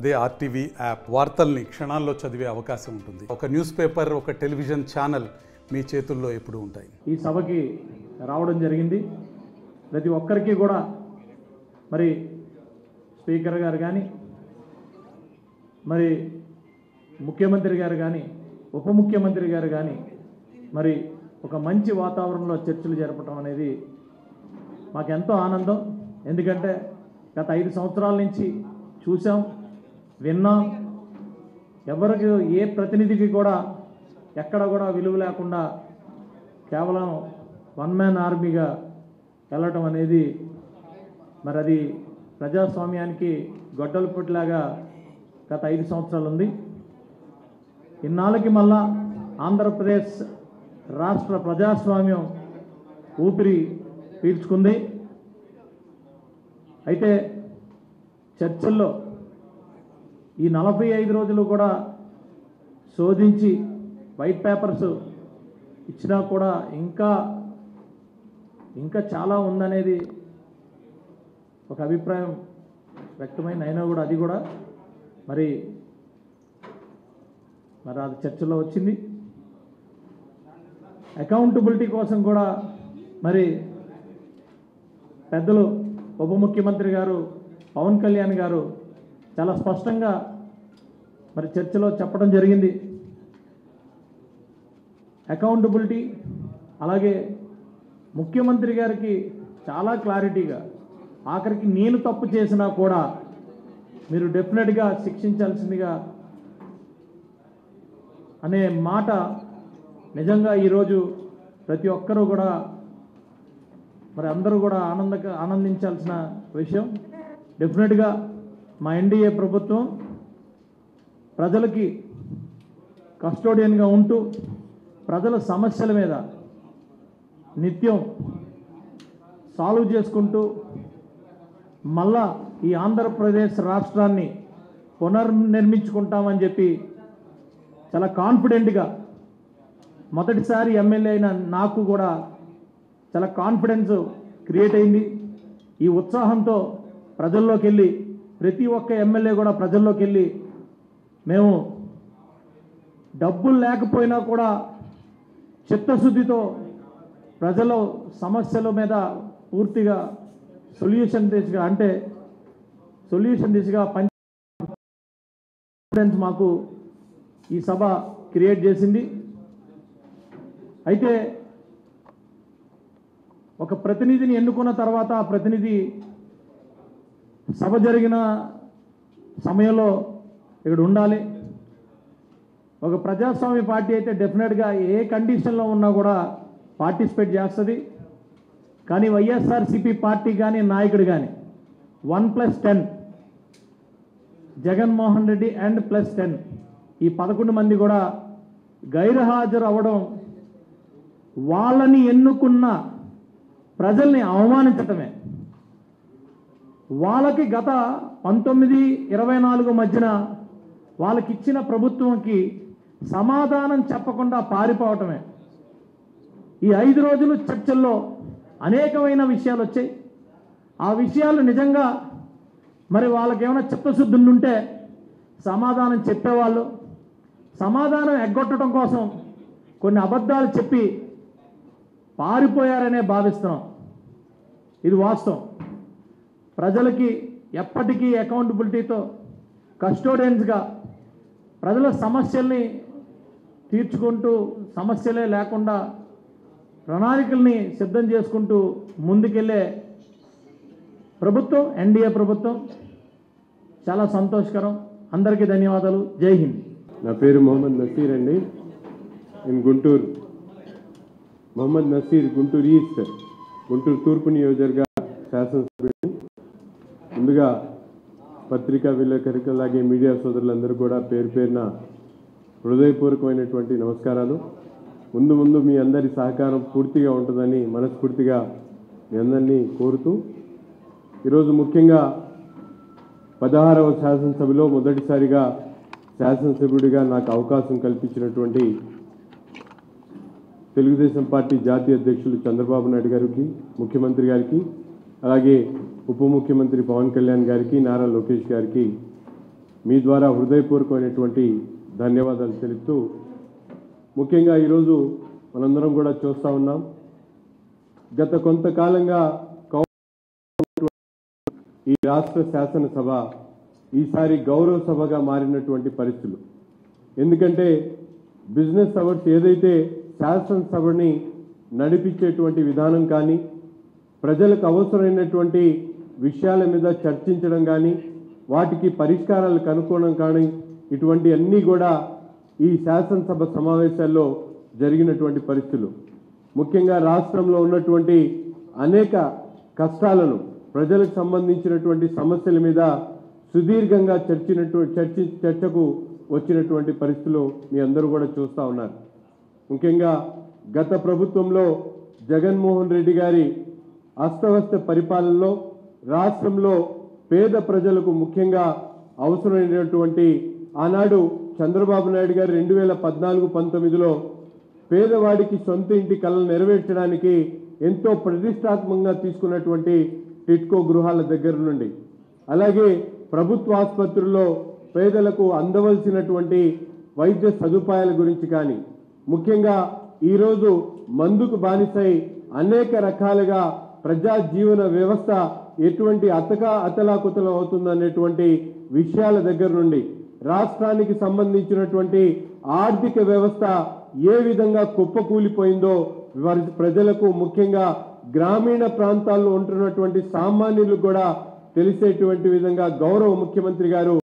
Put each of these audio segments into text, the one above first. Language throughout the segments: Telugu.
అదే ఆర్టీవీ యాప్ వార్తల్ని క్షణాల్లో చదివే అవకాశం ఉంటుంది ఒక న్యూస్ పేపర్ ఒక టెలివిజన్ ఛానల్ మీ చేతుల్లో ఎప్పుడూ ఉంటాయి ఈ సభకి రావడం జరిగింది ప్రతి ఒక్కరికి కూడా మరి స్పీకర్ గారు కానీ మరి ముఖ్యమంత్రి గారు కానీ ఉప ముఖ్యమంత్రి గారు కానీ మరి ఒక మంచి వాతావరణంలో చర్చలు జరపడం అనేది మాకెంతో ఆనందం ఎందుకంటే గత ఐదు సంవత్సరాల నుంచి చూసాం విన్నాం ఎవరికి ఏ ప్రతినిధికి కూడా ఎక్కడ కూడా విలువ లేకుండా కేవలం వన్ మ్యాన్ ఆర్మీగా వెళ్ళటం అనేది మరి అది ప్రజాస్వామ్యానికి గొడ్డలు పుట్టిలాగా గత ఐదు సంవత్సరాలు ఉంది ఇన్నాళ్ళకి మళ్ళా ఆంధ్రప్రదేశ్ రాష్ట్ర ప్రజాస్వామ్యం ఊపిరి పీల్చుకుంది అయితే చర్చల్లో ఈ నలభై ఐదు రోజులు కూడా శోధించి వైట్ పేపర్స్ ఇచ్చినా కూడా ఇంకా ఇంకా చాలా ఉందనేది ఒక అభిప్రాయం వ్యక్తమైన అయినా కూడా అది కూడా మరి మరి అది చర్చలో వచ్చింది అకౌంటబిలిటీ కోసం కూడా మరి పెద్దలు ఉప ముఖ్యమంత్రి గారు పవన్ కళ్యాణ్ గారు చాలా స్పష్టంగా మరి చర్చలో చెప్పడం జరిగింది అకౌంటబిలిటీ అలాగే ముఖ్యమంత్రి గారికి చాలా క్లారిటీగా ఆఖరికి నేను తప్పు చేసినా కూడా మీరు డెఫినెట్గా శిక్షించాల్సిందిగా అనే మాట నిజంగా ఈరోజు ప్రతి ఒక్కరూ కూడా మరి అందరూ కూడా ఆనంద ఆనందించాల్సిన విషయం డెఫినెట్గా మా ఎన్డీఏ ప్రభుత్వం ప్రజలకి కస్టోడియన్గా ఉంటూ ప్రజల సమస్యల మీద నిత్యం సాల్వ్ చేసుకుంటూ మళ్ళా ఈ ఆంధ్రప్రదేశ్ రాష్ట్రాన్ని పునర్నిర్మించుకుంటామని చెప్పి చాలా కాన్ఫిడెంట్గా మొదటిసారి ఎమ్మెల్యే అయిన నాకు కూడా చాలా కాన్ఫిడెన్స్ క్రియేట్ అయింది ఈ ఉత్సాహంతో ప్రజల్లోకి వెళ్ళి ప్రతి ఒక్క ఎమ్మెల్యే కూడా ప్రజల్లోకి వెళ్ళి మేము డబ్బులు లేకపోయినా కూడా చిత్తశుద్ధితో ప్రజల సమస్యల మీద పూర్తిగా సొల్యూషన్ దిశగా అంటే సొల్యూషన్ దిశగా పంచ కాన్ఫిడెన్స్ మాకు ఈ సభ క్రియేట్ చేసింది అయితే ఒక ప్రతినిధిని ఎన్నుకున్న తర్వాత ఆ ప్రతినిధి సభ జరిగిన సమయంలో ఇక్కడ ఉండాలి ఒక ప్రజాస్వామ్య పార్టీ అయితే డెఫినెట్గా ఏ కండిషన్లో ఉన్నా కూడా పార్టిసిపేట్ చేస్తుంది కానీ వైఎస్ఆర్సిపి పార్టీ కానీ నాయకుడు కానీ one plus ten Jaganmohan Reddy and plus ten ఈ పదకొండు మంది కూడా గైర్హాజరు అవ్వడం వాళ్ళని ఎన్నుకున్న ప్రజల్ని అవమానించటమే వాళ్ళకి గత పంతొమ్మిది ఇరవై నాలుగు మధ్యన వాళ్ళకి ఇచ్చిన ప్రభుత్వంకి సమాధానం చెప్పకుండా పారిపోవటమే ఈ ఐదు రోజులు చర్చల్లో అనేకమైన విషయాలు వచ్చాయి ఆ విషయాలు నిజంగా మరి వాళ్ళకి ఏమైనా చిత్తశుద్ధి ఉంటే సమాధానం చెప్పేవాళ్ళు సమాధానం ఎగ్గొట్టడం కోసం కొన్ని అబద్ధాలు చెప్పి పారిపోయారనే భావిస్తున్నాం ఇది వాస్తవం ప్రజలకి ఎప్పటికీ అకౌంటబిలిటీతో కస్టోడియన్స్గా ప్రజల సమస్యల్ని తీర్చుకుంటూ సమస్యలే లేకుండా ప్రణాళికల్ని సిద్ధం చేసుకుంటూ ముందుకెళ్ళే ప్రభుత్వం ఎన్డీఏ ప్రభుత్వం చాలా సంతోషకరం అందరికీ ధన్యవాదాలు జై హింద్ నా పేరు మొహమ్మద్ నసీర్ అండి నేను గుంటూరు మొహమ్మద్ నసీర్ గుంటూరు ఈస్ట్ గుంటూరు తూర్పు నియోజకవర్గ శాసనసభ్యుడు ముందుగా పత్రికా విలేకరికి అలాగే మీడియా సోదరులందరూ కూడా పేరు పేరున హృదయపూర్వకమైనటువంటి నమస్కారాలు ముందు ముందు మీ అందరి సహకారం పూర్తిగా ఉంటుందని మనస్ఫూర్తిగా మీ అందరినీ కోరుతూ ఈరోజు ముఖ్యంగా పదహారవ శాసనసభలో మొదటిసారిగా శాసనసభ్యుడిగా నాకు అవకాశం కల్పించినటువంటి తెలుగుదేశం పార్టీ జాతీయ అధ్యక్షులు చంద్రబాబు నాయుడు గారికి ముఖ్యమంత్రి గారికి అలాగే ఉప ముఖ్యమంత్రి పవన్ కళ్యాణ్ గారికి నారా లోకేష్ గారికి మీ ద్వారా హృదయపూర్వకమైనటువంటి ధన్యవాదాలు తెలుపుతూ ముఖ్యంగా ఈరోజు మనందరం కూడా చూస్తూ ఉన్నాం గత కొంతకాలంగా కౌ ఈ రాష్ట్ర శాసనసభ ఈసారి గౌరవ సభగా మారినటువంటి పరిస్థితులు ఎందుకంటే బిజినెస్ అవర్స్ ఏదైతే శాసనసభని నడిపించేటువంటి విధానం కానీ ప్రజలకు అవసరమైనటువంటి విషయాల మీద చర్చించడం కానీ వాటికి పరిష్కారాలు కనుక్కోవడం కానీ ఇటువంటి అన్నీ కూడా ఈ శాసనసభ సమావేశాల్లో జరిగినటువంటి పరిస్థితులు ముఖ్యంగా రాష్ట్రంలో ఉన్నటువంటి అనేక కష్టాలను ప్రజలకు సంబంధించినటువంటి సమస్యల మీద సుదీర్ఘంగా చర్చినట్టు చర్చి చర్చకు వచ్చినటువంటి పరిస్థితులు మీ అందరూ కూడా చూస్తూ ఉన్నారు ముఖ్యంగా గత ప్రభుత్వంలో జగన్మోహన్ రెడ్డి గారి అస్తవ్యస్త పరిపాలనలో రాష్ట్రంలో పేద ప్రజలకు ముఖ్యంగా అవసరమైనటువంటి ఆనాడు చంద్రబాబు నాయుడు గారు రెండు వేల పద్నాలుగు పంతొమ్మిదిలో పేదవాడికి సొంత ఇంటి కళలు నెరవేర్చడానికి ఎంతో ప్రతిష్టాత్మకంగా తీసుకున్నటువంటి టిట్కో గృహాల దగ్గర నుండి అలాగే ప్రభుత్వ ఆసుపత్రుల్లో పేదలకు అందవలసినటువంటి వైద్య సదుపాయాల గురించి కానీ ముఖ్యంగా ఈరోజు మందుకు బానిసై అనేక రకాలుగా ప్రజా జీవన వ్యవస్థ ఎటువంటి అతక అతలాకుతలం అవుతుందనేటువంటి విషయాల దగ్గర నుండి రాష్ట్రానికి సంబంధించినటువంటి ఆర్థిక వ్యవస్థ ఏ విధంగా కుప్పకూలిపోయిందో వారి ప్రజలకు ముఖ్యంగా గ్రామీణ ప్రాంతాల్లో ఉంటున్నటువంటి సామాన్యులకు కూడా తెలిసేటువంటి విధంగా గౌరవ ముఖ్యమంత్రి గారు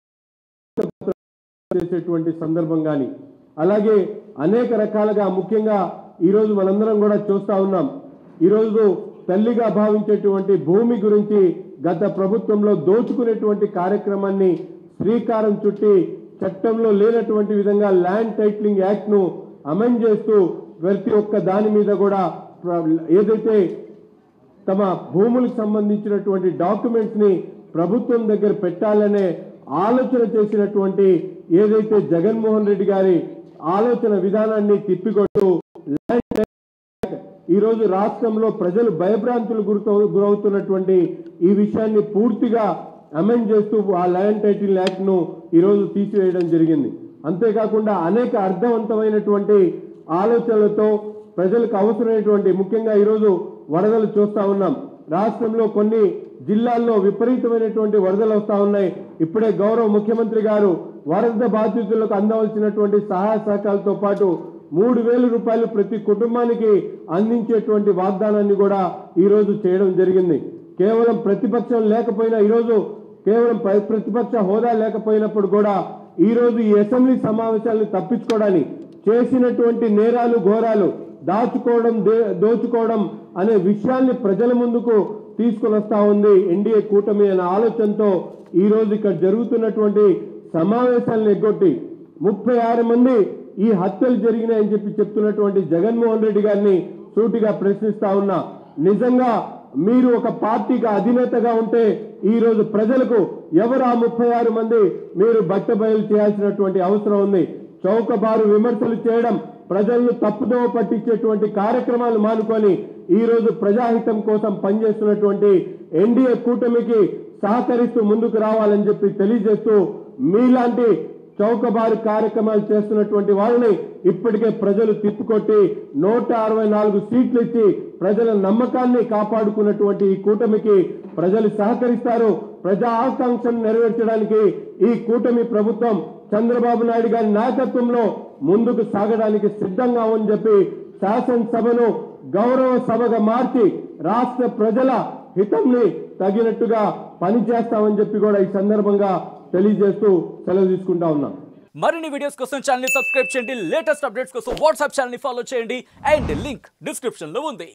చేసేటువంటి సందర్భం కానీ అలాగే అనేక రకాలుగా ముఖ్యంగా ఈరోజు మనందరం కూడా చూస్తా ఉన్నాం ఈరోజు తల్లిగా భావించేటువంటి భూమి గురించి గత ప్రభుత్వంలో దోచుకునేటువంటి కార్యక్రమాన్ని శ్రీకారం చుట్టి చట్టంలో లేనటువంటి విధంగా ల్యాండ్ టైటిలింగ్ యాక్ట్ ను అమెండ్ చేస్తూ ప్రతి ఒక్క దాని మీద కూడా ప్ర- ఏదైతే తమ భూములకు సంబంధించినటువంటి డాక్యుమెంట్స్ ని ప్రభుత్వం దగ్గర పెట్టాలనే ఆలోచన చేసినటువంటి ఏదైతే జగన్మోహన్ రెడ్డి గారి ఆలోచన విధానాన్ని తిప్పికొట్టు ల్యాండ్ ఈ రోజు రాష్ట్రంలో ప్రజలు భయభ్రాంతులు గురౌ గురవుతున్నటువంటి ఈ విషయాన్ని పూర్తిగా అమెండ్ చేస్తూ ఆ ల్యాండ్ టైటిల్ యాక్ట్ ను ఈ రోజు తీసివేయడం జరిగింది అంతేకాకుండా అనేక అర్థవంతమైనటువంటి ఆలోచనలతో ప్రజలకు అవసరమైనటువంటి ముఖ్యంగా ఈరోజు వరదలు చూస్తా ఉన్నాం రాష్ట్రంలో కొన్ని జిల్లాల్లో విపరీతమైనటువంటి వరదలు వస్తా ఉన్నాయి ఇప్పుడే గౌరవ ముఖ్యమంత్రి గారు వరద బాధితులకు అందవలసినటువంటి సహాయ సహకారాలతో పాటు మూడు వేల రూపాయలు ప్రతి కుటుంబానికి అందించేటువంటి వాగ్దానాన్ని కూడా ఈ రోజు చేయడం జరిగింది కేవలం ప్రతిపక్షం లేకపోయినా ఈరోజు కేవలం ప్ర- ప్రతిపక్ష హోదా లేకపోయినప్పుడు కూడా ఈ రోజు ఈ అసెంబ్లీ సమావేశాలను తప్పించుకోవడానికి చేసినటువంటి నేరాలు ఘోరాలు దాచుకోవడం దే- దోచుకోవడం అనే విషయాల్ని ప్రజల ముందుకు తీసుకొని వస్తా ఉంది ఎన్డీఏ కూటమి అనే ఆలోచనతో ఈ రోజు ఇక్కడ జరుగుతున్నటువంటి సమావేశాలను ఎగ్గొట్టి ముప్పై ఆరు మంది ఈ హత్యలు జరిగినాయని చెప్పి చెప్తున్నటువంటి జగన్మోహన్ రెడ్డి గారిని సూటిగా ప్రశ్నిస్తా ఉన్నా నిజంగా మీరు ఒక పార్టీగా అధినేతగా ఉంటే ఈ రోజు ప్రజలకు ఎవరు ఆ ముప్పై ఆరు మంది మీరు బట్టబయలు చేయాల్సినటువంటి అవసరం ఉంది చౌకబారు విమర్శలు చేయడం ప్రజలను తప్పుదోవ పట్టించేటువంటి కార్యక్రమాలు మానుకొని ఈ రోజు ప్రజాహితం కోసం పనిచేస్తున్నటువంటి ఎన్డీఏ కూటమికి సహకరిస్తూ ముందుకు రావాలని చెప్పి తెలియజేస్తూ మీలాంటి చౌకబారు కార్యక్రమాలు చేస్తున్నటువంటి వాళ్ళని ఇప్పటికే ప్రజలు తిప్పుకొట్టి నూట అరవై నాలుగు సీట్లు ఇచ్చి ప్రజల నమ్మకాన్ని కాపాడుకున్నటువంటి ఈ కూటమికి ప్రజలు సహకరిస్తారు ప్రజా ఆకాంక్షను నెరవేర్చడానికి ఈ కూటమి ప్రభుత్వం చంద్రబాబు నాయుడు గారి నాయకత్వంలో ముందుకు సాగడానికి సిద్ధంగా అని చెప్పి శాసనసభను గౌరవ సభగా మార్చి రాష్ట్ర ప్రజల హితంని తగినట్టుగా పనిచేస్తామని చెప్పి కూడా ఈ సందర్భంగా తెలియజేస్తూ సెలవు తీసుకుంటా ఉన్నాం మరిన్ని వీడియోస్ కోసం ఛానల్ ని సబ్స్క్రైబ్ చేయండి లేటెస్ట్ అప్డేట్స్ కోసం వాట్సాప్ ఛానల్ ని ఫాలో చేయండి అండ్ లింక్ డిస్క్రిప్షన్ లో ఉంది